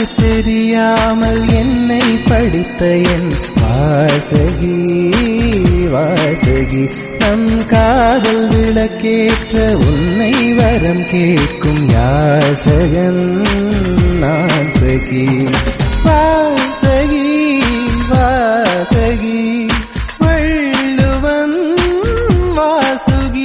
கணக்கு தெரியாமல் என்னை படித்த என் வாசகி வாசகி நம் காதல் விளக்கேற்ற உன்னை வரம் கேட்கும் யாசகன் நான் சகி வாசகி வாசகி வள்ளுவன் வாசுகி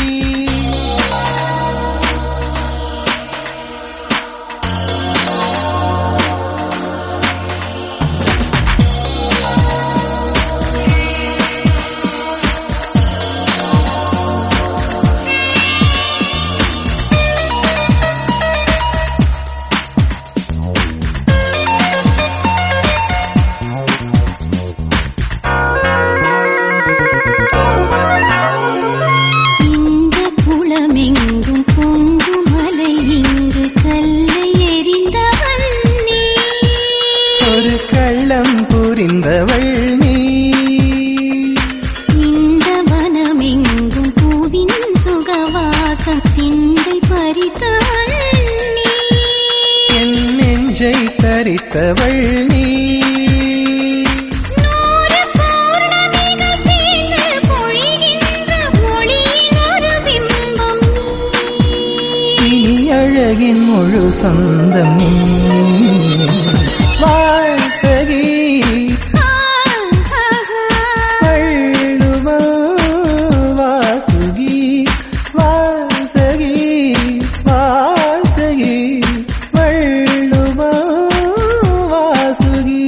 இந்த குளமெங்கும் பொங்கும் மலை இங்கு கல்லை எறிந்தவன் நீ ஒரு கள்ளம் புரிந்தவள் நீ இந்த வனமெங்கும் பூவின் சுகவாசம் சிந்தை பறித்தவன் நீ என் நெஞ்சை தரித்தவள் நீ நூறு பௌர்ணமிகள் சேர்ந்து பொழிகின்ற ஒளியின் ஒரு பிம்பம் நீ இனி அழகின் முழு சொந்தம் நீ வாசகி வள்ளுவ வாசுகி வாசகி வாசகி வள்ளுவ வாசுகி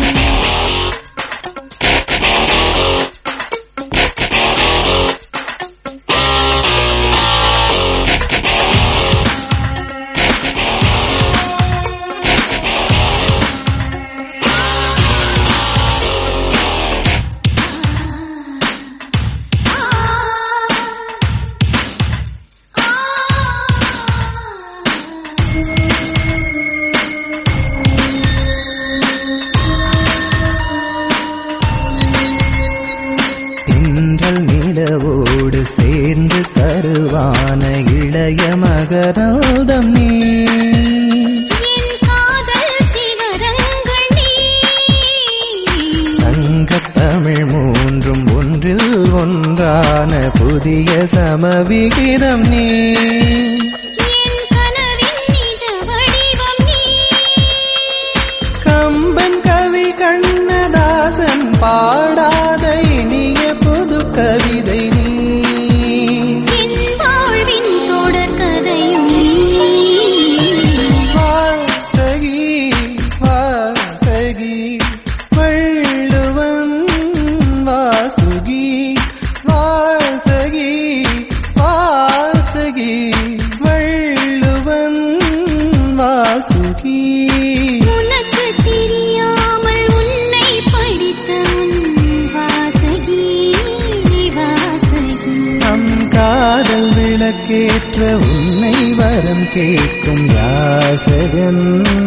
திங்கள் நிலவோடு சேர்ந்து தருவான இளைய மகராதம் நீ என் காதல் சிகரங்கள் நீ சங்கத் தமிழ் மூன்றும் ஒன்றில் ஒன்றான புதிய சமவிகிதம் நீ என் கனவின் நிஜ வடிவம் நீ கம்பன் கவி கண்ணதாசன் பாடாத இனிய புது கவிதை நீ என் வாழ்வின் தொடர் கதையும் நீ வாசகி வாசகி வள்ளுவன் வாசுகி வாசகி வாசகி வள்ளுவன் வாசுகி உனக்கு தெரியாமல் உன்னை படித்த உன் வாசகி வாசகி நம் காதல் விளக்கேற்ற உன்னை வரம் கேட்கும் யாசகன்